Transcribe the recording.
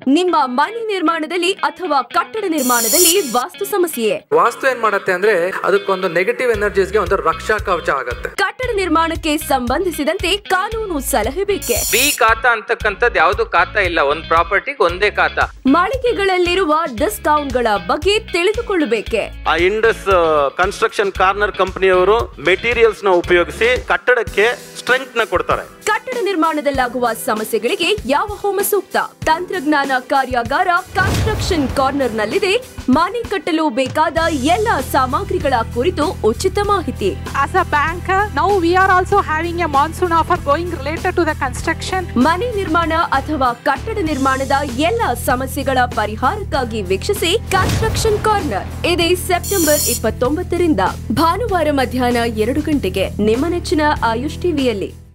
ನಿಮ್ಮ ಮನೆ ನಿರ್ಮಾಣದಲ್ಲಿ ಅಥವಾ ಕಟ್ಟಡ ನಿರ್ಮಾಣದಲ್ಲಿ ವಾಸ್ತು ಸಮಸ್ಯೆ ವಾಸ್ತು ಏನ್ ಮಾಡತ್ತೆ ಅಂದ್ರೆ ಅದಕ್ಕೊಂದು ನೆಗೆಟಿವ್ ಎನರ್ಜೀಸ್ಗೆ ಒಂದು ರಕ್ಷಾ ಕವಚ ಆಗತ್ತೆ ಕಟ್ಟಡ ನಿರ್ಮಾಣಕ್ಕೆ ಸಂಬಂಧಿಸಿದಂತೆ ಕಾನೂನು ಸಲಹೆ ಬೇಕೆ ಬಿ ಖಾತಾ ಅಂತಕ್ಕಂಥದ್ದು ಯಾವ್ದು ಖಾತಾ ಇಲ್ಲ ಒಂದ್ ಪ್ರಾಪರ್ಟಿಗೆ ಒಂದೇ ಖಾತಾ ಮಾಳಿಗೆಗಳಲ್ಲಿರುವ ಡಿಸ್ಕೌಂಟ್ಗಳ ಬಗ್ಗೆ ತಿಳಿದುಕೊಳ್ಳಬೇಕೆ ಆ ಇಂಡಸ್ ಕನ್ಸ್ಟ್ರಕ್ಷನ್ ಕಾರ್ನರ್ ಕಂಪನಿಯವರು ಮೆಟೀರಿಯಲ್ಸ್ ನ ಉಪಯೋಗಿಸಿ ಕಟ್ಟಡಕ್ಕೆ ಸ್ಟ್ರೆಂತ್ ನ ಕೊಡ್ತಾರೆ ಕಟ್ಟಡ ನಿರ್ಮಾಣದಲ್ಲಾಗುವ ಸಮಸ್ಯೆಗಳಿಗೆ ಯಾವ ಹೋಮ ಸೂಕ್ತ ತಂತ್ರಜ್ಞಾನ ಕಾರ್ಯಾಗಾರ ಕನ್ಸ್ಟ್ರಕ್ಷನ್ ಕಾರ್ನರ್ ನಲ್ಲಿದೆ ಮನೆ ಕಟ್ಟಲು ಬೇಕಾದ ಎಲ್ಲ ಸಾಮಗ್ರಿಗಳ ಕುರಿತು ಉಚಿತ ಮಾಹಿತಿ As a banker, now we are also having a monsoon offer going related to the construction. ಮನೆ ನಿರ್ಮಾಣ ಅಥವಾ ಕಟ್ಟಡ ನಿರ್ಮಾಣದ ಎಲ್ಲ ಸಮಸ್ಯೆಗಳ ಪರಿಹಾರಕ್ಕಾಗಿ ವೀಕ್ಷಿಸಿ ಕನ್ಸ್ಟ್ರಕ್ಷನ್ ಕಾರ್ನರ್ ಇದೇ ಸೆಪ್ಟೆಂಬರ್ ಇಪ್ಪತ್ತೊಂಬತ್ತರಿಂದ ಭಾನುವಾರ ಮಧ್ಯಾಹ್ನ ಎರಡು ಗಂಟೆಗೆ ನಿಮ್ಮ ನೆಚ್ಚಿನ ಆಯುಷ್ ಟಿವಿಯಲ್ಲಿ